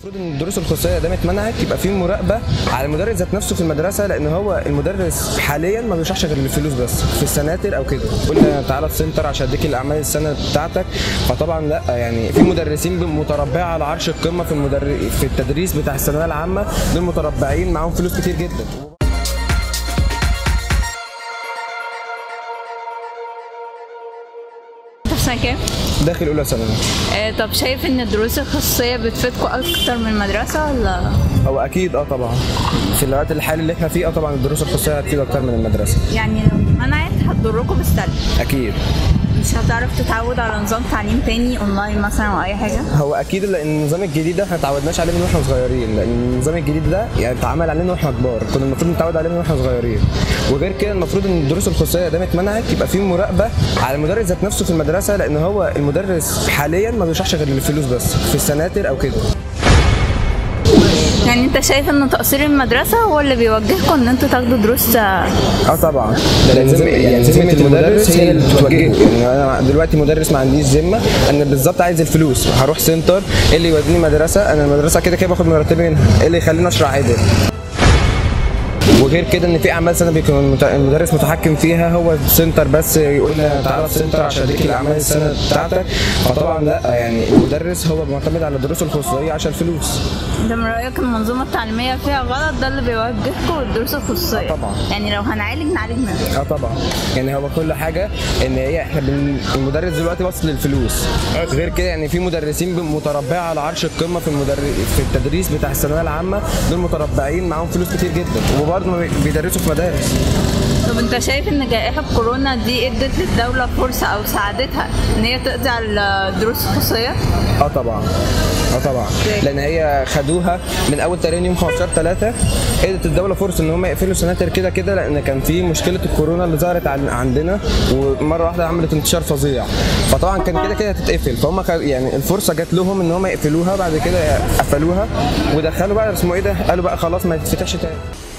المفروض ان الدروس الخصوصيه دام اتمنعت يبقى في مراقبه على المدرس ذات نفسه في المدرسه لان هو المدرس حاليا ما بيشرحش غير الفلوس بس في السناتر او كده قلنا تعالى السنتر عشان اديك الاعمال السنه بتاعتك فطبعا لا يعني في مدرسين متربعه على عرش القمه في المدر... في التدريس بتاع الثانويه العامه دول متربعين معاهم فلوس كتير جدا انت في سنه كام؟ داخل اولى ثانوي آه طب شايف ان الدروس الخصوصيه بتفيدكم اكتر من المدرسه ولا هو اكيد اه طبعا في الوقت الحالي اللي احنا فيه اه طبعا الدروس الخصوصيه هتفيد اكتر من المدرسه يعني لو منعت هتضركم بالسلب اكيد مش هتعرف تتعود على نظام تعليم تاني اونلاين مثلا او اي حاجه هو اكيد لان النظام الجديد ده احنا اتعودناش عليه من واحنا صغيرين لان النظام الجديد ده يعني اتعمل علينا واحنا كبار كنا المفروض نتعود عليه من واحنا صغيرين وغير كده المفروض ان الدروس الخصوصيه دام اتمنعت يبقى في مراقبه على المدرس ذات نفسه في المدرسه لان هو المدرس حاليا ما بيشرحش غير الفلوس بس في السناتر او كده يعني انت شايف ان تقصير المدرسه هو اللي بيوجهكم ان انتوا تاخدوا دروس آه، اه طبعا لان ذم- يعني ذمه المدرس هي اللي بتوجهه يعني انا دلوقتي مدرس ما عنديش ذمه انا بالظبط عايز الفلوس هروح سنتر ايه اللي يوديني مدرسه انا المدرسه كده كده باخد مرتبي منها ايه اللي يخليني اشرح عدل وغير كده ان في اعمال سنه بيكون المت- المدرس متحكم فيها هو السنتر بس يقول لنا تعالى السنتر عشان اديك الاعمال السنه بتاعتك فطبعا لا يعني المدرس هو معتمد على الدروس الخصوصيه عشان الفلوس انت من رايك المنظومه التعليميه فيها غلط ده اللي بيوجهكم الدروس الخصوصيه طبعا. يعني لو هنعالج نعالج منها اه طبعا يعني هو كل حاجه ان هي احنا بن... المدرس دلوقتي وصل للفلوس غير كده يعني في مدرسين متربعه على عرش القمه في المدر... في التدريس بتاع الثانويه العامه دول متربعين معاهم فلوس كتير جدا وبرضه ما بي- بيدرسوا في مدارس طب انت شايف ان جائحه كورونا دي ادت للدوله فرصه او ساعدتها ان هي تقضي على الدروس الخصوصيه اه طبعا اه طبعا لان هي خدوها من اول تقريبا يوم 15 3 ادت الدوله فرصه ان هم يقفلوا سناتر كده كده لان كان في مشكله الكورونا اللي ظهرت عن- عندنا ومره واحده عملت انتشار فظيع فطبعا كان كده كده هتتقفل فهم خ- يعني الفرصه جات لهم ان هم يقفلوها بعد كده قفلوها ودخلوا بقى اسمه ايه ده قالوا بقى خلاص ما تتفتحش تاني